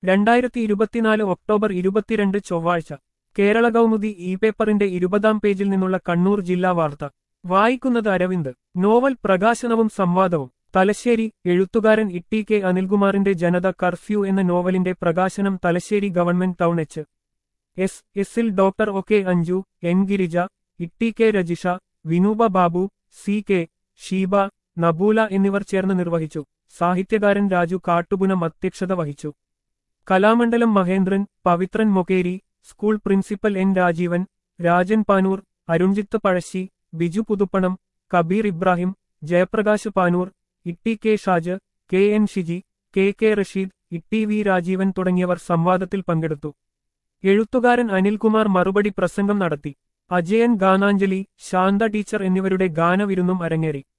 രണ്ടായിരത്തി ഇരുപത്തിനാല് ഒക്ടോബർ ഇരുപത്തിരണ്ട് ചൊവ്വാഴ്ച കേരള കൗമുദി ഇ പേപ്പറിന്റെ ഇരുപതാം പേജിൽ നിന്നുള്ള കണ്ണൂർ ജില്ലാ വാർത്ത വായിക്കുന്നത് അരവിന്ദ് നോവൽ പ്രകാശനവും സംവാദവും തലശ്ശേരി എഴുത്തുകാരൻ ഇട്ടി കെ അനിൽകുമാറിന്റെ ജനത കർഫ്യൂ എന്ന നോവലിന്റെ പ്രകാശനം Thalassery government town H S എസിൽ doctor O K Anju N Girija Itti K Rajisha Vinupa Babu C K Sheeba Nabula എന്നിവർ ചേർന്ന് നിർവഹിച്ചു സാഹിത്യകാരൻ രാജു കാട്ടുപുനം അധ്യക്ഷത വഹിച്ചു Kalamandalam Mahendran Pavithran Mokeri school principal N Rajeevan Rajan Panoor Arunjith Pazhassi Biju Puthuppanam Kabeer Ibrahim Jayaprakash Panoor Itti K Shaj K N Shiji K K Rasheed Itti V Rajeevan തുടങ്ങിയവർ സംവാദത്തിൽ പങ്കെടുത്തു എഴുത്തുകാരൻ അനിൽകുമാർ മറുപടി പ്രസംഗം നടത്തി അജയൻ ഗാനാഞ്ജലി ശാന്ത ടീച്ചർ എന്നിവരുടെ ഗാനവിരുന്നും അരങ്ങേറി